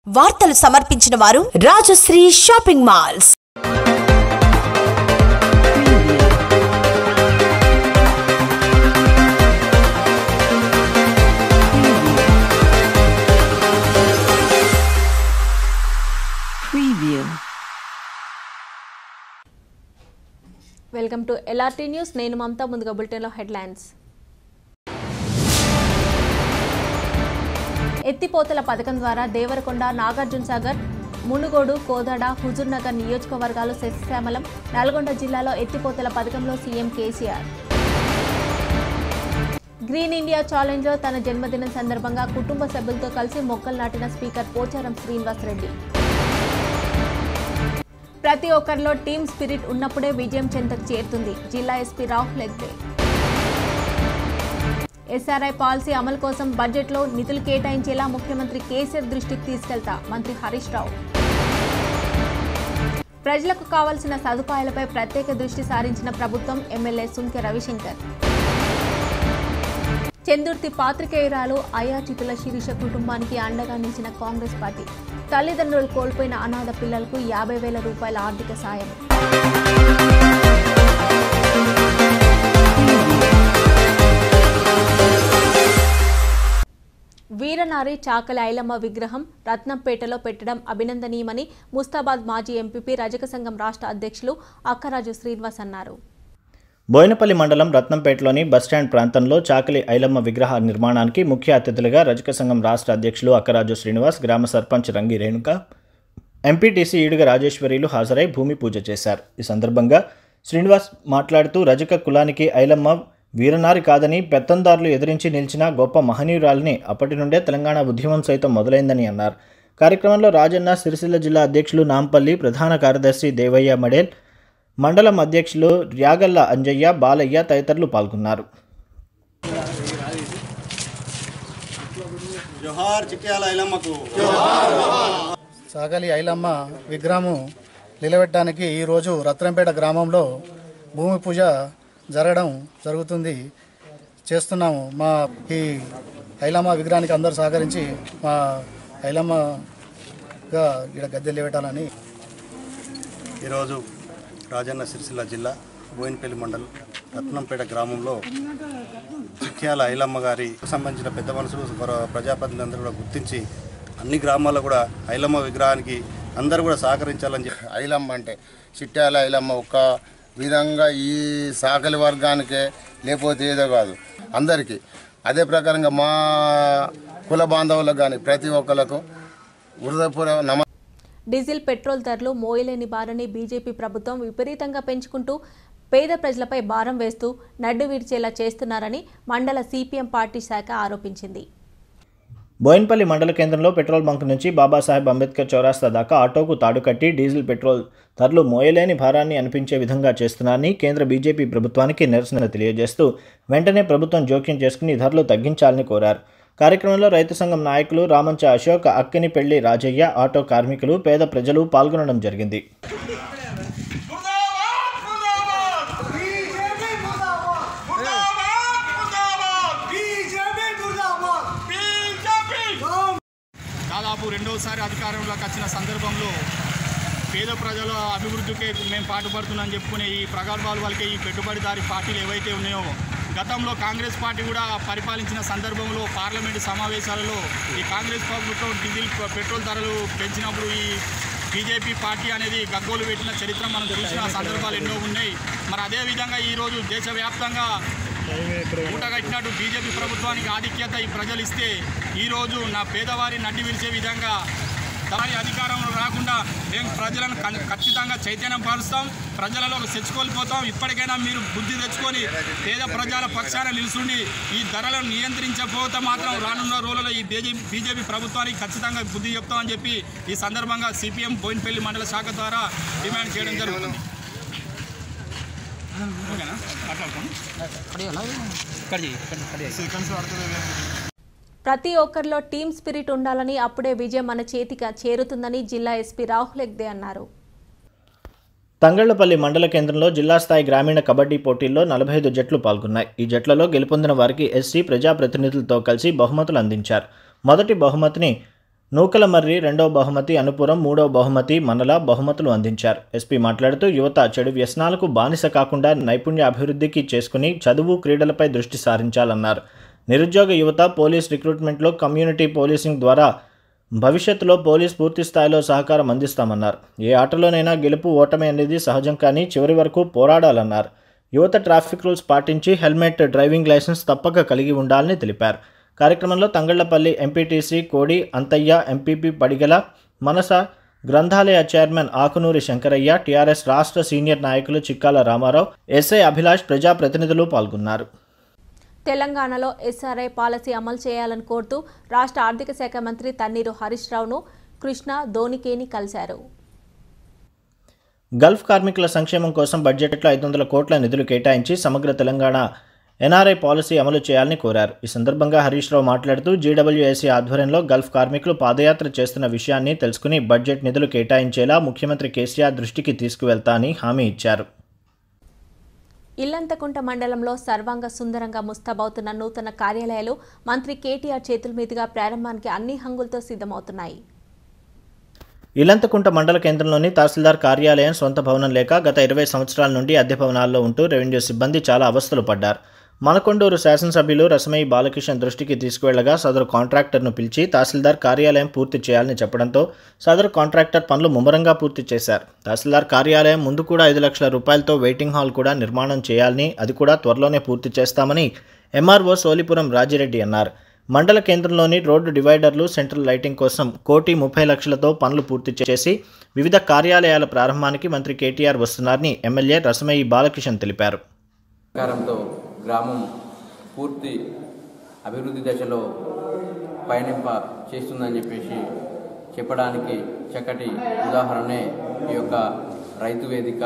వార్తలు సమర్పించిన వారు Rajashree shopping malls Preview. Welcome to LRT news నేను మమతా ముందుగా బులెటిన్లో హెడ్లైన్స్ ఎత్తిపోతల పథకం ద్వారా దేవరకొండ నాగార్జున సాగర్ మునుగోడు కోదాడ హుజూర్నగర్ నియోజకవర్గాలు శశిశ్యామలం నల్గొండ జిల్లాలో ఎత్తిపోతల పథకంలో సీఎం కేసీఆర్ గ్రీన్ ఇండియా ఛాలెంజ్లో తన జన్మదినం సందర్భంగా కుటుంబ సభ్యులతో కలిసి మొక్కలు నాటిన స్పీకర్ పోచారం శ్రీనివాస్ రెడ్డి ప్రతి ఒక్కరిలో టీమ్ స్పిరిట్ ఉన్నప్పుడే విజయం చెంతకు చేరుతుంది జిల్లా SP Rahul Hegde SRI policy అమలు కోసం బడ్జెట్లో నిధులు కేటాయించేలా ముఖ్యమంత్రి కేసీఆర్ దృష్టికి తీసుకెళ్తా మంత్రి హరీష్ రావు ప్రజలకు కావాల్సిన సదుపాయాలపై ప్రత్యేక దృష్టి సారించిన ప్రభుత్వం ఎమ్మెల్యే సుంకె రవిశంకర్ చందుర్తి పాత్రికేయురాలు అయాచితుల శిరీష కుటుంబానికి అండగా నిలిచిన కాంగ్రెస్ పార్టీ తల్లిదండ్రులు కోల్పోయిన అనాథ పిల్లలకు యాభై వేల రూపాయల ఆర్థిక సాయం వీరనారి చాకలి ఐలమ్మ విగ్రహం రత్నంపేటలో పెట్టడం అభినందనీయమని ముస్తాబాద్ మాజీ ఎంపీపీ రజక సంఘం రాష్ట్ర అధ్యక్షులు అక్కరాజు శ్రీనివాస్ అన్నారు బోయినపల్లి మండలం రత్నంపేటలోని బస్టాండ్ ప్రాంతంలో చాకలి ఐలమ్మ విగ్రహ నిర్మాణానికి ముఖ్య అతిథులుగా రజక సంఘం రాష్ట్ర అధ్యక్షులు అక్కరాజు శ్రీనివాస్ గ్రామ సర్పంచ్ రంగి రేణుక ఎంపీటీసీ ఈడుగ రాజేశ్వరీలు హాజరై భూమి పూజ చేశారు ఈ సందర్భంగా శ్రీనివాస్ మాట్లాడుతూ రజక కులానికి ఐలమ్మ వీరనారి కాదని పెత్తందారులు ఎదిరించి నిలిచిన గొప్ప మహనీయురాలిని అప్పటి నుండే తెలంగాణ ఉద్యమం సైతం మొదలైందని అన్నారు కార్యక్రమంలో రాజన్న సిరిసిల్ల జిల్లా అధ్యక్షులు నాంపల్లి ప్రధాన కార్యదర్శి దేవయ్య మడేల్ మండలం అధ్యక్షులు ర్యాగల్ల అంజయ్య బాలయ్య తదితరులు పాల్గొన్నారు జోహార్ చిక్యాల ఐలమ్మకు సాగలి ఐలమ్మ విగ్రహము నిలబెట్టడానికి ఈరోజు రత్నంపేట గ్రామంలో భూమి పూజ జరగడం జరుగుతుంది చేస్తున్నాము మా ఈ ఐలమ్మ విగ్రహానికి అందరూ సహకరించి మా ఐలమ్మగా ఇక్కడ గద్దె నిలబెట్టాలని ఈరోజు రాజన్న సిరిసిల్ల జిల్లా బోయినపల్లి మండలం రత్నంపేట గ్రామంలో చిక్యాల ఐలమ్మ గారి సంబంధించిన పెద్ద మనుషులు ప్ర- ప్రజాప్రతినిధులందరూ కూడా గుర్తించి అన్ని గ్రామాల్లో కూడా ఐలమ్మ విగ్రహానికి అందరూ కూడా సహకరించాలని చెప్పి ఐలమ్మ అంటే చిట్యాల ఐలమ్మ ఒక విధంగా ఈ సాకలి వర్గానికే లేకపోతే ఏదో కాదు అందరికీ అదే ప్రకారంగా మా కుల బాంధవులకు కానీ ప్రతి ఒక్కరికి హృదయపూర్వ నమ డీజిల్ పెట్రోల్ ధరలు మోయలేని భారాన్ని బీజేపీ ప్రభుత్వం విపరీతంగా పెంచుకుంటూ పేద ప్రజలపై భారం వేస్తూ నడ్డు విడిచేలా చేస్తున్నారని మండల సిపిఎం పార్టీ శాఖ ఆరోపించింది బోయిన్పల్లి మండల కేంద్రంలో పెట్రోల్ బంక్ నుంచి బాబాసాహెబ్ అంబేద్కర్ చౌరాస్తా దాకా ఆటోకు తాడు కట్టి డీజిల్ పెట్రోల్ ధరలు మోయలేని భారాన్ని అనిపించే విధంగా చేస్తున్నారని కేంద్ర బీజేపీ ప్రభుత్వానికి నిరసన తెలియజేస్తూ వెంటనే ప్రభుత్వం జోక్యం చేసుకుని ధరలు తగ్గించాలని కోరారు కార్యక్రమంలో రైతు సంఘం నాయకులు రామంచ అశోక్ అక్కినిపెళ్లి రాజయ్య ఆటో కార్మికులు పేద ప్రజలు పాల్గొనడం జరిగింది దాదాపు రెండవసారి అధికారంలోకి వచ్చిన సందర్భంలో పేద ప్రజల అభివృద్ధికే మేము పాటుపడుతున్నామని చెప్పుకునే ఈ ప్రగల్భాలు వాళ్ళకి ఈ పెట్టుబడిదారి పార్టీలు ఏవైతే ఉన్నాయో గతంలో కాంగ్రెస్ పార్టీ కూడా పరిపాలించిన సందర్భంలో పార్లమెంటు సమావేశాలలో ఈ కాంగ్రెస్ ప్రభుత్వం డీజిల్ పెట్రోల్ ధరలు పెంచినప్పుడు ఈ బీజేపీ పార్టీ అనేది గగ్గోలు పెట్టిన చరిత్ర మనం చూసిన సందర్భాలు ఎన్నో ఉన్నాయి మరి అదేవిధంగా ఈరోజు దేశవ్యాప్తంగా మూట కట్టినట్టు బీజేపీ ప్రభుత్వానికి ఆధిక్యత ఈ ప్రజలు ఇస్తే ఈరోజు నా పేదవారి నడ్డి విరిచే విధంగా దాని అధికారంలో రాకుండా మేము ప్రజలను కన్- ఖచ్చితంగా చైతన్యం పరుస్తాం ప్రజలలో తెచ్చుకోలిపోతాం ఇప్పటికైనా మీరు బుద్ధి తెచ్చుకొని పేద ప్రజల పక్షాన నిలుచుండి ఈ ధరలను నియంత్రించకపోతే మాత్రం రానున్న రోజుల్లో ఈ బీజేపీ బీజేపీ ప్రభుత్వానికి ఖచ్చితంగా బుద్ధి చెప్తామని చెప్పి ఈ సందర్భంగా సిపిఎం బోయినపల్లి మండల శాఖ ద్వారా డిమాండ్ చేయడం జరుగుతుంది ఓకేనా ప్రతి ఒక్కరిలో టీమ్ స్పిరిట్ ఉండాలని అప్పుడే విజయం మన చేతికి చేరుతుందని జిల్లా ఎస్పీ రాహుల్ హెగ్దే అన్నారు తంగళ్లపల్లి మండల కేంద్రంలో జిల్లా స్థాయి గ్రామీణ కబడ్డీ పోటీల్లో నలభై ఐదు జట్లు పాల్గొన్నాయి ఈ జట్లలో గెలుపొందిన వారికి ఎస్సీ ప్రజాప్రతినిధులతో కలిసి బహుమతులు అందించారు మొదటి బహుమతిని నూకలమర్రి రెండవ బహుమతి అనుపురం మూడవ బహుమతి మనల బహుమతులు అందించారు ఎస్పీ మాట్లాడుతూ యువత చెడు వ్యసనాలకు బానిస కాకుండా నైపుణ్య అభివృద్ధికి చేసుకుని చదువు క్రీడలపై దృష్టి సారించాలన్నారు నిరుద్యోగ యువత పోలీస్ రిక్రూట్మెంట్లో కమ్యూనిటీ పోలీసింగ్ ద్వారా భవిష్యత్తులో పోలీస్ పూర్తి స్థాయిలో సహకారం అందిస్తామన్నారు ఏ ఆటలోనైనా గెలుపు ఓటమి అనేది సహజం కానీ చివరి వరకు పోరాడాలన్నారు యువత ట్రాఫిక్ రూల్స్ పాటించి హెల్మెట్ డ్రైవింగ్ లైసెన్స్ తప్పక కలిగి ఉండాలని తెలిపారు కార్యక్రమంలో తంగళ్లపల్లి ఎంపీటీసీ కోడి అంతయ్య ఎంపీపీ పడిగల మనస గ్రంథాలయ చైర్మన్ ఆకునూరి శంకరయ్య టీఆర్ఎస్ రాష్ట్ర సీనియర్ నాయకులు చిక్కాల రామారావు ఎస్ఐ అభిలాష్ ప్రజాప్రతినిధులు పాల్గొన్నారు తెలంగాణలో ఎస్ఆర్ఐ పాలసీ అమలు చేయాలని కోరుతూ రాష్ట్ర ఆర్థిక శాఖ మంత్రి తన్నీరు హరీష్ రావును కృష్ణ ధోనికేని కలిశారు గల్ఫ్ కార్మికుల సంక్షేమం కోసం బడ్జెట్లో ఐదు వందల కోట్ల నిధులు కేటాయించి సమగ్ర తెలంగాణ ఎన్ఆర్ఐ పాలసీ అమలు చేయాలని కోరారు ఈ సందర్భంగా హరీష్ రావు మాట్లాడుతూ జీడబ్ల్యూఏసీ ఆధ్వర్యంలో గల్ఫ్ కార్మికులు పాదయాత్ర చేస్తున్న విషయాన్ని తెలుసుకుని బడ్జెట్ నిధులు కేటాయించేలా ముఖ్యమంత్రి కేసీఆర్ దృష్టికి తీసుకువెళ్తా అని హామీ ఇచ్చారు ఇల్లంతకుంట మండలంలో సర్వాంగ సుందరంగా ముస్తాబవుతున్న నూతన కార్యాలయాలు మంత్రి కేటీఆర్ చేతుల మీదుగా ప్రారంభానికి అన్ని హంగులతో సిద్ధమవుతున్నాయి ఇలంతకుంట మండల కేంద్రంలోని తహసీల్దార్ కార్యాలయం సొంత భవనం లేక గత ఇరవై సంవత్సరాల నుండి అద్దె భవనాల్లో ఉంటూ రెవెన్యూ సిబ్బంది చాలా అవస్థలు పడ్డారు మనకొండూరు శాసనసభ్యులు రసమయ్య బాలకిషన్ దృష్టికి తీసుకువెళ్లగా సదరు కాంట్రాక్టర్ను పిలిచి తహసీల్దార్ కార్యాలయం పూర్తి చేయాలని చెప్పడంతో సదరు కాంట్రాక్టర్ పనులు ముమ్మరంగా పూర్తి చేశారు తహసీల్దార్ కార్యాలయం ముందు కూడా ఐదు లక్షల రూపాయలతో వెయిటింగ్ హాల్ కూడా నిర్మాణం చేయాలని అది కూడా త్వరలోనే పూర్తి చేస్తామని ఎంఆర్ఓ సోలిపురం రాజిరెడ్డి అన్నారు మండల కేంద్రంలోని రోడ్డు డివైడర్లు సెంట్రల్ లైటింగ్ కోసం కోటి ముప్పై లక్షలతో పనులు పూర్తి చేసి వివిధ కార్యాలయాల ప్రారంభానికి మంత్రి కేటీఆర్ వస్తున్నారని ఎమ్మెల్యే రసమయ్య బాలకిషన్ తెలిపారు సహకారంతో గ్రామం పూర్తి అభివృద్ధి దశలో పయనింప చేస్తుందని చెప్పేసి చెప్పడానికి చక్కటి ఉదాహరణే ఈ యొక్క రైతు వేదిక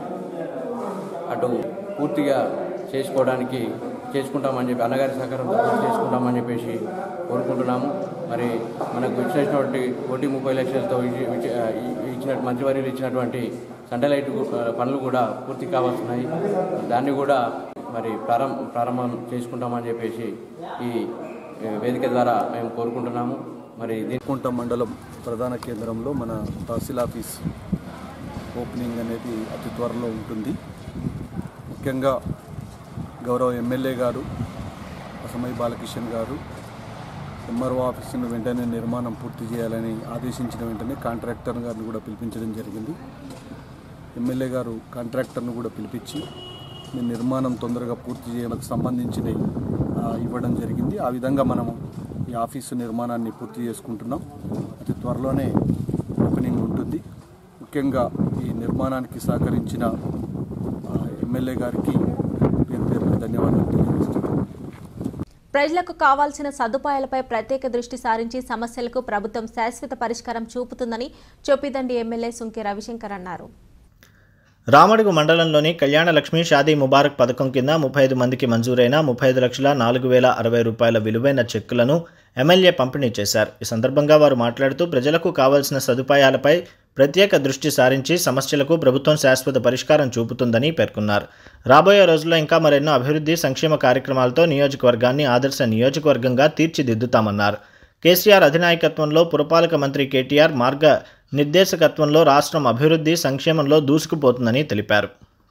అటు పూర్తిగా చేసుకోవడానికి చేసుకుంటామని చెప్పి అన్నగారి సహకారంతో పూర్తి చేసుకుంటామని చెప్పేసి కోరుకుంటున్నాము మరి మనకు ఇచ్చినటువంటి కోటి ముప్పై లక్షలతో ఇచ్చి- ఇచ్చి- ఇచ్చిన మంత్రివర్యులు ఇచ్చినటువంటి సంటలైట్ పనులు కూడా పూర్తి కావాల్సినాయి దాన్ని కూడా మరి ప్రారంభ ప్రారంభం చేసుకుంటామని చెప్పేసి ఈ ఏ, వేదిక ద్వారా మేము కోరుకుంటున్నాము మరి దీని కుంట మండలం ప్రధాన కేంద్రంలో మన తహసీల్ ఆఫీస్ ఓపెనింగ్ అనేది అతి త్వరలో ఉంటుంది ముఖ్యంగా గౌరవ ఎమ్మెల్యే గారు అసమయ్య బాలకిషన్ గారు ఎంఆర్ఓ ఆఫీసును వెంటనే నిర్మాణం పూర్తి చేయాలని ఆదేశించిన వెంటనే కాంట్రాక్టర్ గారిని కూడా పిలిపించడం జరిగింది ఎమ్మెల్యే గారు కాంట్రాక్టర్ను కూడా పిలిపించి మీ నిర్మాణం తొందరగా పూర్తి చేయడానికి సంబంధించినవి ఆ, ఇవ్వడం జరిగింది ఆ విధంగా మనము ఈ ఆఫీసు నిర్మాణాన్ని పూర్తి చేసుకుంటున్నాం అతి త్వరలోనే ఓపెనింగ్ ఉంటుంది ముఖ్యంగా ఈ నిర్మాణానికి సహకరించిన ఆ, ఎమ్మెల్యే గారికి పేరు పేరున ధన్యవాదాలు తెలియజేస్తున్నాను ప్రజలకు కావాల్సిన సదుపాయాలపై ప్రత్యేక దృష్టి సారించి సమస్యలకు ప్రభుత్వం శాశ్వత పరిష్కారం చూపుతుందని చొప్పిదండి ఎమ్మెల్యే సుంకె రవిశంకర్ అన్నారు రామడుగు మండలంలోని కళ్యాణ లక్ష్మి షాదీ ముబారక్ పథకం కింద ముప్పై ఐదు మందికి మంజూరైన ముప్పై ఐదు లక్షల నాలుగు వేల అరవై రూపాయల విలువైన చెక్కులను ఎమ్మెల్యే పంపిణీ చేశారు ఈ సందర్భంగా వారు మాట్లాడుతూ ప్రజలకు కావాల్సిన సదుపాయాలపై ప్రత్యేక దృష్టి సారించి సమస్యలకు ప్రభుత్వం శాశ్వత పరిష్కారం చూపుతుందని పేర్కొన్నారు రాబోయే రోజుల్లో ఇంకా మరెన్నో అభివృద్ధి సంక్షేమ కార్యక్రమాలతో నియోజకవర్గాన్ని ఆదర్శ నియోజకవర్గంగా తీర్చిదిద్దుతామన్నారు కేసీఆర్ అధినాయకత్వంలో పురపాలక మంత్రి కేటీఆర్ మార్గ నిర్దేశకత్వంలో రాష్ట్రం అభివృద్ధి సంక్షేమంలో దూసుకుపోతుందని తెలిపారు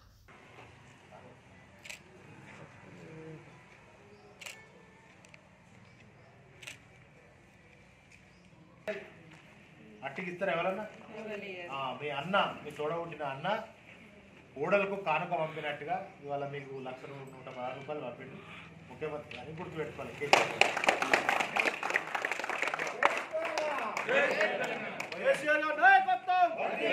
అట్టికిస్తారు ఎవరన్నా ఆ, మీ అన్న మీ తోడబుట్టిన అన్న ఊడలకు కానుక పంపినట్టుగా ఇవాళ మీకు లక్ష రూ- నూట పదహారు రూపాయలు పంపిండు ముఖ్యమంత్రి అని గుర్తుపెట్టుకోవాలి కేసీఆర్ కేసీఆర్ గారి నాయకత్వం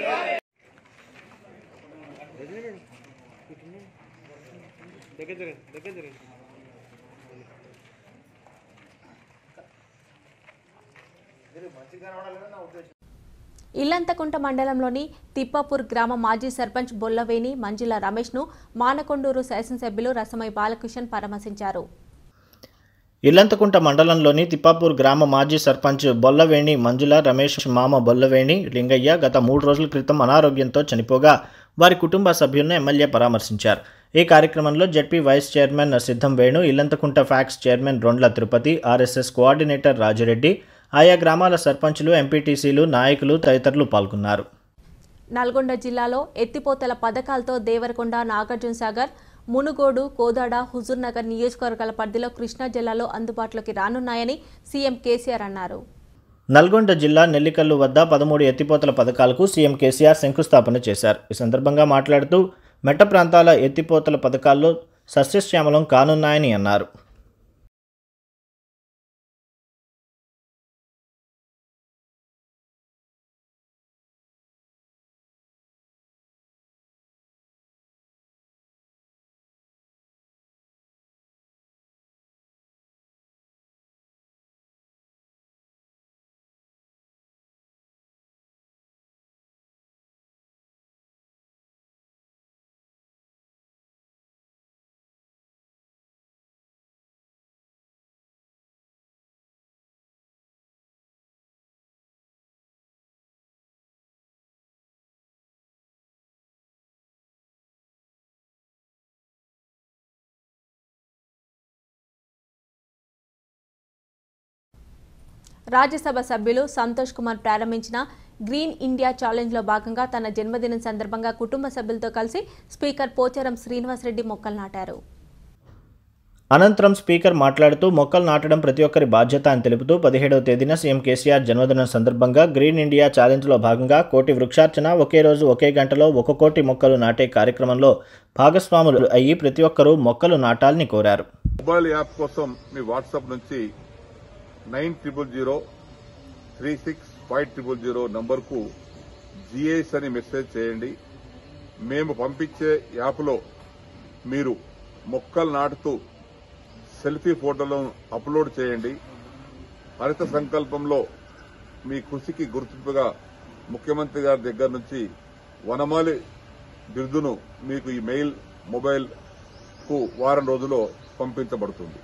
దగ్గర జరగండి దగ్గర జరగండి మంచిగా కనబడాలి నా ఉద్దేశం ఇల్లంతకుంట మండలంలోని తిప్పాపూర్ గ్రామ మాజీ సర్పంచ్ బొల్లవేని మంజుల రమేష్ను మానకొండూరు శాసనసభ్యులు రసమై బాలకృష్ణన్ పరామర్శించారు ఇల్లంతకుంట మండలంలోని తిప్పాపూర్ గ్రామ మాజీ సర్పంచ్ బొల్లవేణి మంజుల రమేష్ మామ బొల్లవేణి లింగయ్య గత మూడు రోజుల క్రితం అనారోగ్యంతో చనిపోగా వారి కుటుంబ సభ్యులను ఎమ్మెల్యే పరామర్శించారు ఈ కార్యక్రమంలో ZP vice chairman Siddham Venu Illanthakunta PACS chairman Rondla Tirupati RSS coordinator Rajireddy ఆయా గ్రామాల సర్పంచులు ఎంపీటీసీలు నాయకులు తదితరులు పాల్గొన్నారు నల్గొండ జిల్లాలో ఎత్తిపోతల పథకాలతో దేవరకొండ నాగార్జున సాగర్ మునుగోడు కోదాడ హుజూర్నగర్ నియోజకవర్గాల పరిధిలో కృష్ణా జిల్లాలో అందుబాటులోకి రానున్నాయని సీఎం కేసీఆర్ అన్నారు నల్గొండ జిల్లా నెల్లికల్లు వద్ద పదమూడు ఎత్తిపోతల పథకాలకు సీఎం కేసీఆర్ శంకుస్థాపన చేశారు ఈ సందర్భంగా మాట్లాడుతూ మెట్ట ప్రాంతాల ఎత్తిపోతల పథకాల్లో సస్యశ్యామలం కానున్నాయని అన్నారు రాజ్యసభ సభ్యులు సంతోష్ కుమార్ ప్రారంభించిన గ్రీన్ ఇండియా ఛాలెంజ్లో భాగంగా తన జన్మదినం సందర్భంగా కుటుంబ సభ్యులతో కలిసి స్పీకర్ పోచారం శ్రీనివాసరెడ్డి మొక్కలు నాటారు అనంతరం స్పీకర్ మాట్లాడుతూ మొక్కలు నాటడం ప్రతి ఒక్కరి బాధ్యత అని తెలుపుతూ పదిహేడవ తేదీన సీఎం కేసీఆర్ జన్మదినం సందర్భంగా గ్రీన్ ఇండియా ఛాలెంజ్లో భాగంగా కోటి వృక్షార్చన ఒకే రోజు ఒకే గంటలో ఒక కోటి మొక్కలు నాటే కార్యక్రమంలో భాగస్వాములు అయ్యి ప్రతి ఒక్కరూ మొక్కలు నాటాలని కోరారు మొబైల్ యాప్ కోసం మీ వాట్సాప్ నుంచి nine triple zero three six five triple zero నంబర్కు జిఎస్ అని మెసేజ్ చేయండి మేము పంపించే యాప్లో మీరు మొక్కలు నాటుతూ సెల్ఫీ ఫోటోలను అప్లోడ్ చేయండి హరిత సంకల్పంలో మీ కృషికి గుర్తింపుగా ముఖ్యమంత్రి గారి దగ్గర నుంచి వనమాలి బిరుదును మీకు ఈ మెయిల్ మొబైల్కు వారం రోజుల్లో పంపించబడుతుంది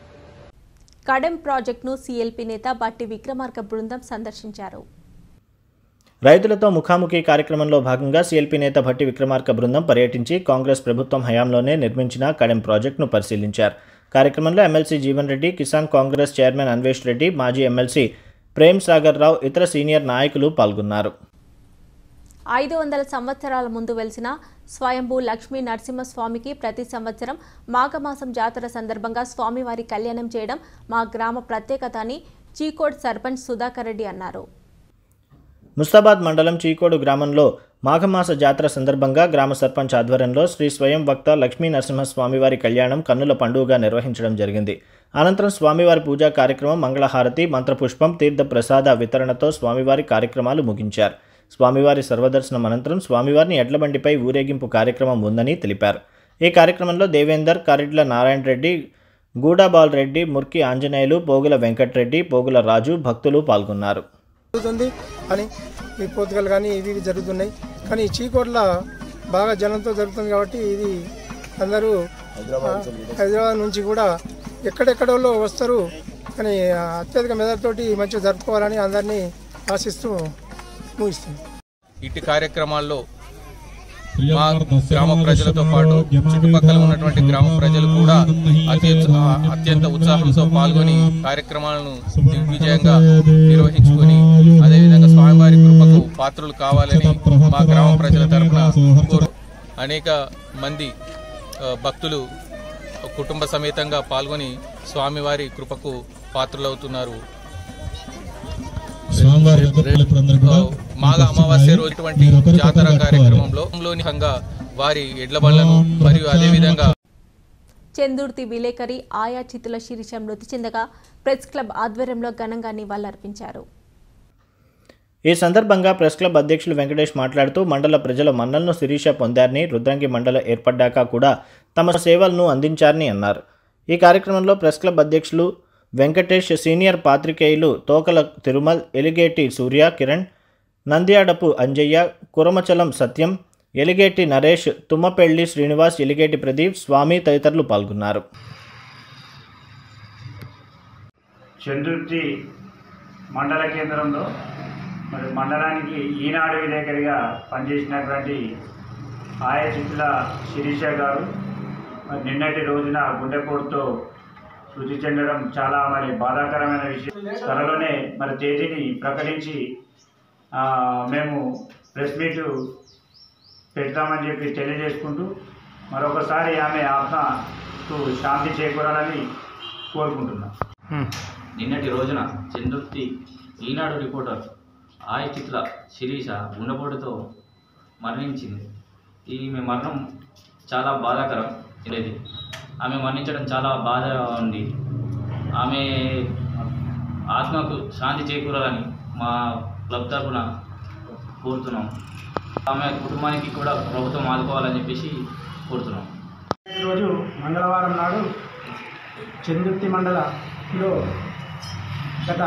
కడెం ప్రాజెక్టును సీఎల్పీ నేత బట్టి విక్రమార్క బృందం సందర్శించారు రైతులతో ముఖాముఖి కార్యక్రమంలో భాగంగా సీఎల్పీ నేత భట్టి విక్రమార్క బృందం పర్యటించి కాంగ్రెస్ ప్రభుత్వం హయాంలోనే నిర్మించిన కడెం ప్రాజెక్టును పరిశీలించారు కార్యక్రమంలో MLC Jeevan Reddy Kisan Congress chairman Anvesh Reddy మాజీ ఎమ్మెల్సీ ప్రేమ్ సాగర్ రావు ఇతర సీనియర్ నాయకులు పాల్గొన్నారు ఐదు వందల సంవత్సరాల ముందు వెలిసిన స్వయంభూ లక్ష్మీ నరసింహస్వామికి ప్రతి సంవత్సరం మాఘమాసం జాతర సందర్భంగా స్వామివారి కళ్యాణం చేయడం మా గ్రామ ప్రత్యేకత అని చీకోడ్ సర్పంచ్ సుధాకర్ రెడ్డి అన్నారు ముస్తాబాద్ మండలం చీకోడు గ్రామంలో మాఘమాస జాతర సందర్భంగా గ్రామ సర్పంచ్ ఆధ్వర్యంలో శ్రీ స్వయం భక్త లక్ష్మీ నరసింహస్వామివారి కళ్యాణం కన్నుల పండుగగా నిర్వహించడం జరిగింది అనంతరం స్వామివారి పూజా కార్యక్రమం మంగళహారతి మంత్రపుష్పం తీర్థ ప్రసాద వితరణతో స్వామివారి కార్యక్రమాలు ముగించారు స్వామివారి సర్వదర్శనం అనంతరం స్వామివారిని ఎడ్లబండిపై ఊరేగింపు కార్యక్రమం ఉందని తెలిపారు ఈ కార్యక్రమంలో దేవేందర్ కరిడ్ల నారాయణ రెడ్డి గూడాబాల్ రెడ్డి ముర్కి ఆంజనేయులు పోగుల వెంకట్రెడ్డి పోగుల రాజు భక్తులు పాల్గొన్నారు జరుగుతుంది అని ఈ పోతుగలు కానీ ఇవి ఇవి జరుగుతున్నాయి కానీ ఈ చీకోట్ల బాగా జనంతో జరుగుతుంది కాబట్టి ఇది అందరూ ఆ, హైదరాబాద్ నుంచి కూడా ఎక్కడెక్కడోళ్ళు వస్తారు కానీ ఆ, అత్యధిక మెదడుతోటి మంచిగా జరుపుకోవాలని అందరినీ ఆశిస్తూ ముగిస్తుంది ఇటు కార్యక్రమాల్లో మా గ్రామ ప్రజలతో పాటు చుట్టుపక్కల ఉన్నటువంటి గ్రామ ప్రజలు కూడా అతి అత్యంత ఉత్సాహంతో పాల్గొని కార్యక్రమాలను దిగ్విజయంగా నిర్వహించుకొని అదేవిధంగా స్వామివారి కృపకు పాత్రలు కావాలని మా గ్రామ ప్రజల తరపున కోరు అనేక మంది ఆ, భక్తులు కుటుంబ సమేతంగా పాల్గొని స్వామివారి కృపకు పాత్రలవుతున్నారు మాఘ అమావాస్య రోజు ఇటువంటి జాతర కార్యక్రమంలో లోని హంగా వారి ఎడ్ల బళ్లను మరియు అదేవిధంగా చందుర్తి విలేకరి ఆయా చిత్తుల శిరీష మృతి చెందగా ప్రెస్ క్లబ్ ఆధ్వర్యంలో ఘనంగా నివాళులర్పించారు ఈ సందర్భంగా ప్రెస్ క్లబ్ అధ్యక్షులు వెంకటేష్ మాట్లాడుతూ మండల ప్రజల మన్నలను శిరీష పొందారని రుద్రంగి మండల ఏర్పడ్డాక కూడా తమ సేవలను అందించారని అన్నారు ఈ కార్యక్రమంలో ప్రెస్ క్లబ్ అధ్యక్షులు వెంకటేష్ సీనియర్ పాత్రికేయులు తోకల తిరుమల్ ఎలిగేటి సూర్య కిరణ్ నంద్యాడపు అంజయ్య కురమచలం సత్యం ఎలిగేటి నరేష్ తుమ్మపెళ్లి శ్రీనివాస్ ఎలిగేటి ప్రదీప్ స్వామి తదితరులు పాల్గొన్నారు చందుర్తి మండల కేంద్రంలో మరి మండలానికి ఈనాడు విలేకరిగా పనిచేసినటువంటి ఆయా చిత్తుల శిరీష గారు మరి నిన్నటి రోజున గుండెపోటుతో మృతి చెందడం చాలా మరి బాధాకరమైన విషయం త్వరలోనే మరి తేదీని ప్రకటించి ఆ, మేము ప్రెస్ మీట్ పెడతామని చెప్పి తెలియజేసుకుంటూ మరొకసారి ఆమె ఆత్మకు శాంతి చేకూరాలని కోరుకుంటున్నాం నిన్నటి రోజున చందుర్తి ఈనాడు రిపోర్టర్ ఆయ చిత్ర శిరీష గుండెపోటుతో మరణించింది ఈమె మరణం చాలా బాధాకరం ఇది ఆమె మరణించడం చాలా బాధగా ఉంది ఆమె ఆత్మకు శాంతి చేకూరాలని మా క్లబ్ తరఫున కోరుతున్నాం ఆమె కుటుంబానికి కూడా ప్రభుత్వం ఆదుకోవాలని చెప్పేసి కోరుతున్నాం ఈరోజు మంగళవారం నాడు చందుర్తి మండలంలో గత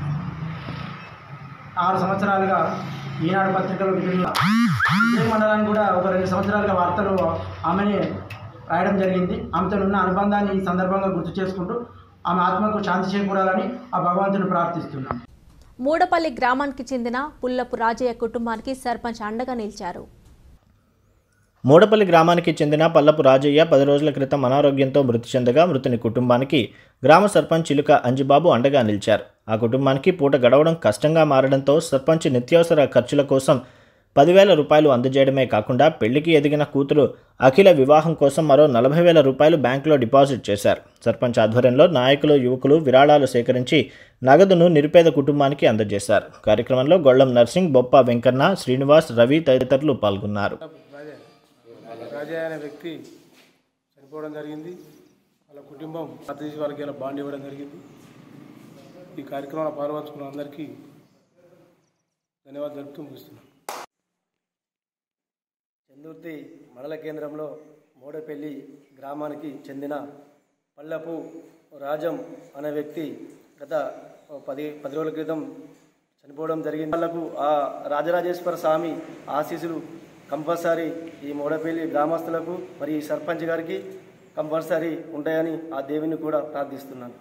ఆరు సంవత్సరాలుగా ఈనాడు పత్రికలో విభిన్న ఇదే మండలాన్ని కూడా ఒక రెండు సంవత్సరాలుగా వార్తలు ఆమెని రాయడం జరిగింది ఆమెతో ఉన్న అనుబంధాన్ని ఈ సందర్భంగా గుర్తు చేసుకుంటూ ఆమె ఆత్మకు శాంతి చేకూరాలని ఆ భగవంతుని ప్రార్థిస్తున్నాం మూడపల్లి గ్రామానికి చెందిన పుల్లపు రాజయ్య కుటుంబానికి సర్పంచ్ అండగా నిలిచారు మూడపల్లి గ్రామానికి చెందిన పల్లపు రాజయ్య పది రోజుల క్రితం అనారోగ్యంతో మృతి చెందగా మృతుని కుటుంబానికి గ్రామ సర్పంచ్ చిలుక అంజిబాబు అండగా నిలిచారు ఆ కుటుంబానికి పూట గడవడం కష్టంగా మారడంతో సర్పంచ్ నిత్యావసర ఖర్చుల కోసం పదివేల రూపాయలు అందజేయడమే కాకుండా పెళ్లికి ఎదిగిన కూతురు అఖిల వివాహం కోసం మరో నలభై వేల రూపాయలు బ్యాంకులో డిపాజిట్ చేశారు సర్పంచ్ ఆధ్వర్యంలో నాయకులు యువకులు విరాళాలు సేకరించి నగదును నిరుపేద కుటుంబానికి అందజేశారు కార్యక్రమంలో గొళ్లం నర్సింగ్ బొప్ప వెంకన్న శ్రీనివాస్ రవి తదితరులు పాల్గొన్నారు రాజయ్య అనే వ్యక్తి చనిపోవడం జరిగింది వాళ్ళ కుటుంబం అతిథి వాళ్ళకి ఇలా బాండ్ ఇవ్వడం జరిగింది ఈ కార్యక్రమంలో పాల్పంచుకున్న అందరికీ ధన్యవాదాలు తెలుపుతూ ముగిస్తున్నాను చందుర్తి మండల కేంద్రంలో మోడపల్లి గ్రామానికి చెందిన పల్లపు రాజం అనే వ్యక్తి గత ఓ పది పది రోజుల క్రితం చనిపోవడం జరిగింది వాళ్ళకు ఆ రాజరాజేశ్వర స్వామి ఆశీస్సులు కంపల్సరీ ఈ మోడపల్లి గ్రామస్తులకు మరి ఈ సర్పంచ్ గారికి కంపల్సరీ ఉంటాయని ఆ దేవుని కూడా ప్రార్థిస్తున్నాను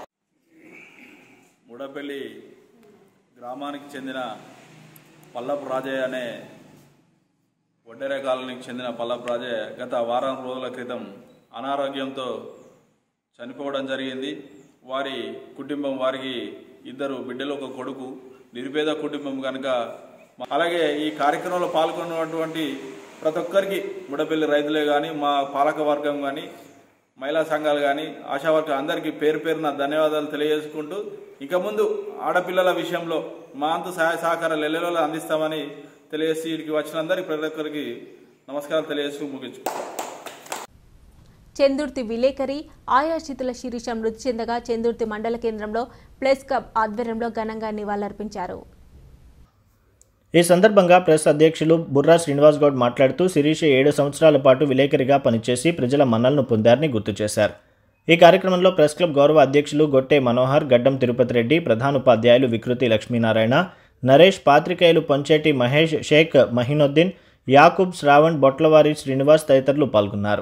మూడపల్లి గ్రామానికి చెందిన పల్లపు రాజయ్య అనే వడ్డెర కాలనీకి చెందిన పల్లపు రాజయ్య గత వారం రోజుల క్రితం అనారోగ్యంతో చనిపోవడం జరిగింది వారి కుటుంబం వారికి ఇద్దరు బిడ్డలు ఒక కొడుకు నిరుపేద కుటుంబం కనుక అలాగే ఈ కార్యక్రమంలో పాల్గొన్నటువంటి ప్రతి ఒక్కరికి ముడపల్లి రైతులే కానీ మా పాలక వర్గం కానీ మహిళా సంఘాలు కానీ ఆశా వర్గం అందరికీ పేరు పేరున ధన్యవాదాలు తెలియజేసుకుంటూ ఇక ముందు ఆడపిల్లల విషయంలో మా అంతు సహాయ సహకారాలు ఎల్లెలలో అందిస్తామని తెలియజేసి వీటికి వచ్చిన అందరికీ ప్రతి ఒక్కరికి నమస్కారాలు తెలియజేస్తూ ముగించుకుంటాం చందుర్తి విలేకరి ఆయాచితుల శిరీష మృతి చెందగా చందుర్తి మండల కేంద్రంలో ప్రెస్ క్లబ్ ఆధ్వర్యంలో ఘనంగా నివాళులర్పించారు ఈ సందర్భంగా ప్రెస్ అధ్యక్షులు బుర్రా శ్రీనివాస్ గౌడ్ మాట్లాడుతూ శిరీష ఏడు సంవత్సరాల పాటు విలేకరిగా పనిచేసి ప్రజల మన్నలను పొందారని గుర్తు చేశారు ఈ కార్యక్రమంలో ప్రెస్ క్లబ్ గౌరవ అధ్యక్షులు గొట్టె మనోహర్ గడ్డం తిరుపతి రెడ్డి ప్రధానోపాధ్యాయులు వికృతి లక్ష్మీనారాయణ నరేష్ పాత్రికేయులు పొంచేటి మహేష్ షేక్ మహినుద్దీన్ యాకూబ్ శ్రావణ్ బొట్లవారి శ్రీనివాస్ తదితరులు పాల్గొన్నారు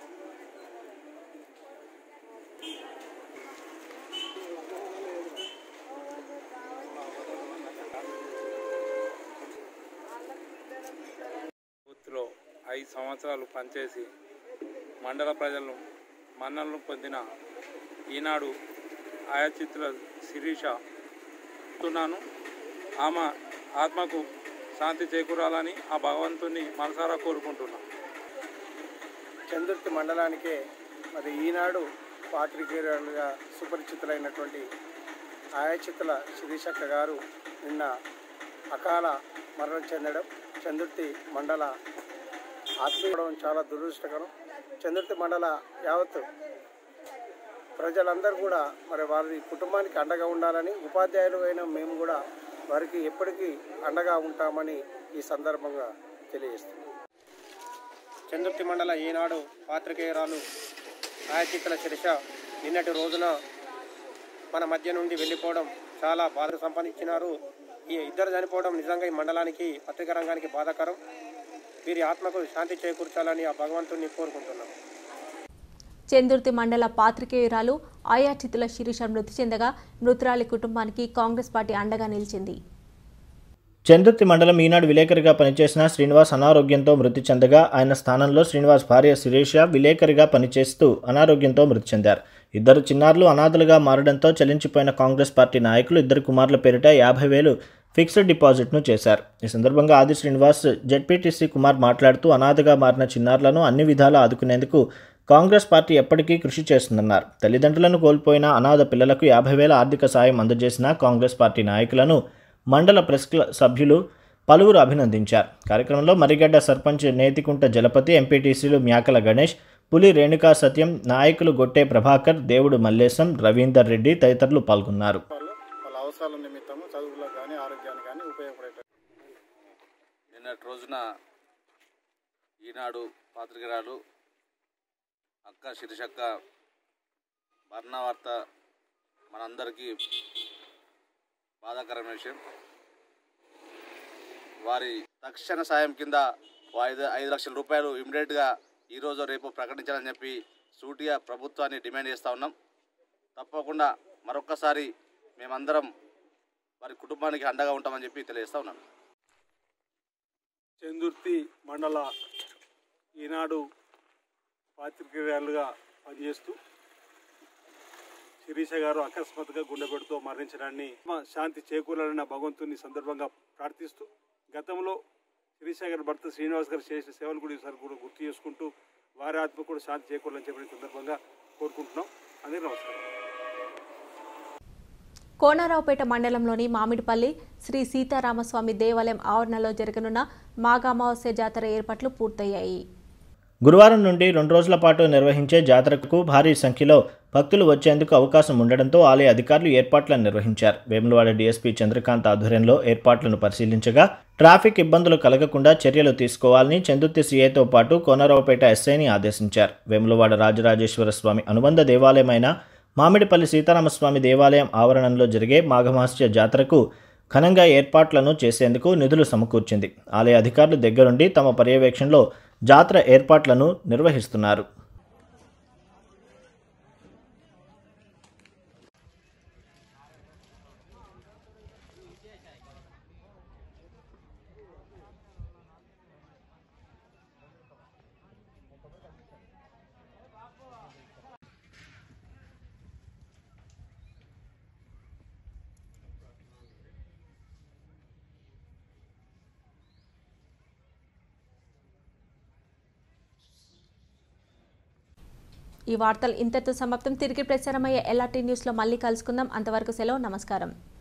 బూత్లో ఐదు సంవత్సరాలు పనిచేసి మండల ప్రజలను మన్ననలు పొందిన ఈనాడు ఆయాచిత్ర శిరీష తున్నాను ఆమె ఆత్మకు శాంతి చేకూరాలని ఆ భగవంతుని మనసారా కోరుకుంటున్నాను చందుర్తి మండలానికే మరి ఈనాడు పాత్రికేయులుగా సుపరిచితులైనటువంటి ఆయాచితుల శిరీషక్క గారు నిన్న అకాల మరణం చెందడం చందుర్తి మండల ఆత్మీయడం చాలా దురదృష్టకరం చందుర్తి మండల యావత్తు ప్రజలందరూ కూడా మరి వారి కుటుంబానికి అండగా ఉండాలని ఉపాధ్యాయులు అయిన మేము కూడా వారికి ఎప్పటికీ అండగా ఉంటామని ఈ సందర్భంగా తెలియజేస్తున్నాం చందుర్తి మండల ఈనాడు పాత్రికేయురాలు ఆయచిత్తుల శిరీష నిన్నటి రోజున మన మధ్య నుండి వెళ్ళిపోవడం చాలా బాధ సంపాదించినారు ఈ ఇద్దరు చనిపోవడం నిజంగా ఈ మండలానికి పత్రికా రంగానికి బాధాకరం వీరి ఆత్మకు శాంతి చేకూర్చాలని ఆ భగవంతుని కోరుకుంటున్నాం చందుర్తి మండల పాత్రికేయురాలు ఆయాచితుల శిరీష మృతి చెందగా మృతురాలి కుటుంబానికి కాంగ్రెస్ పార్టీ అండగా నిలిచింది చందుర్తి మండలం ఈనాడు విలేకరిగా పనిచేసిన శ్రీనివాస్ అనారోగ్యంతో మృతి చెందగా ఆయన స్థానంలో శ్రీనివాస్ భార్య శిరీష విలేకరిగా పనిచేస్తూ అనారోగ్యంతో మృతి చెందారు ఇద్దరు చిన్నారులు అనాథలుగా మారడంతో చలించిపోయిన కాంగ్రెస్ పార్టీ నాయకులు ఇద్దరు కుమారుల పేరిట యాభై వేలు ఫిక్స్డ్ డిపాజిట్ను చేశారు ఈ సందర్భంగా ఆది శ్రీనివాస్ జెడ్పీటీసీ కుమార్ మాట్లాడుతూ అనాథగా మారిన చిన్నారులను అన్ని విధాలా ఆదుకునేందుకు కాంగ్రెస్ పార్టీ ఎప్పటికీ కృషి చేస్తుందన్నారు తల్లిదండ్రులను కోల్పోయిన అనాథ పిల్లలకు యాభై వేల ఆర్థిక సాయం అందజేసిన కాంగ్రెస్ పార్టీ నాయకులను మండల ప్రెస్ క్లబ్ సభ్యులు పలువురు అభినందించారు కార్యక్రమంలో మరిగడ్డ సర్పంచ్ నేతికుంట జలపతి ఎంపీటీసీలు మ్యాకల గణేష్ పులి రేణుకా సత్యం నాయకులు గొట్టే ప్రభాకర్ దేవుడు మల్లేశం రవీందర్ రెడ్డి తదితరులు పాల్గొన్నారు వాళ్ళ అవసరాల నిమిత్తము చదువులకు కానీ ఆరోగ్యానికి కానీ ఉపయోగపడేట నిన్నటి రోజున ఈనాడు పాత్రికరాలు అక్క శిరీషక్క మరణ వార్త మనందరికీ బాధాకరమైన విషయం వారి తక్షణ సాయం కింద ఓ ఐదు ఐదు లక్షల రూపాయలు ఇమ్మీడియట్గా ఈరోజు రేపు ప్రకటించాలని చెప్పి సూటిగా ప్రభుత్వాన్ని డిమాండ్ చేస్తూ ఉన్నాం తప్పకుండా మరొక్కసారి మేమందరం వారి కుటుంబానికి అండగా ఉంటామని చెప్పి తెలియజేస్తా ఉన్నాను చందుర్తి మండల ఈనాడు పాత్రికేయులుగా పనిచేస్తూ శిరీష గారు అకస్మాత్తుగా గుండెపెడుతో మరణించడాన్ని ఆత్మ శాంతి చేకూరాలన్న భగవంతుని సందర్భంగా ప్రార్థిస్తూ గతంలో శిరీష గారి భర్త శ్రీనివాస్ గారు చేసిన సేవలు కూడా ఈసారి కూడా గుర్తు చేసుకుంటూ వారి ఆత్మ కూడా శాంతి చేకూరాలని చెప్పిన సందర్భంగా కోరుకుంటున్నాం అందరికీ నమస్కారం కోనరావుపేట మండలంలోని మామిడిపల్లి శ్రీ సీతారామస్వామి దేవాలయం ఆవరణలో జరగనున్న మాఘామావాస్య జాతర ఏర్పాట్లు పూర్తయ్యాయి గురువారం నుండి రెండు రోజుల పాటు నిర్వహించే జాతరకు భారీ సంఖ్యలో భక్తులు వచ్చేందుకు అవకాశం ఉండడంతో ఆలయ అధికారులు ఏర్పాట్లను నిర్వహించారు వేములవాడ డీఎస్పీ చంద్రకాంత్ ఆధ్వర్యంలో ఏర్పాట్లను పరిశీలించగా ట్రాఫిక్ ఇబ్బందులు కలగకుండా చర్యలు తీసుకోవాలని చందుర్తి సీఐతో పాటు కోనరావుపేట ఎస్ఐని ఆదేశించారు వేములవాడ రాజరాజేశ్వర స్వామి అనుబంధ దేవాలయమైన మామిడిపల్లి సీతారామస్వామి దేవాలయం ఆవరణంలో జరిగే మాఘమాస్య జాతరకు ఘనంగా ఏర్పాట్లను చేసేందుకు నిధులు సమకూర్చింది ఆలయ అధికారులు దగ్గరుండి తమ పర్యవేక్షణలో జాతర ఏర్పాట్లను నిర్వహిస్తున్నారు ఈ వార్తలు ఇంతటితో సమాప్తం తిరిగి ప్రసారమయ్యే ఎల్ఆర్టీ న్యూస్లో మళ్ళీ కలుసుకుందాం అంతవరకు సెలవు నమస్కారం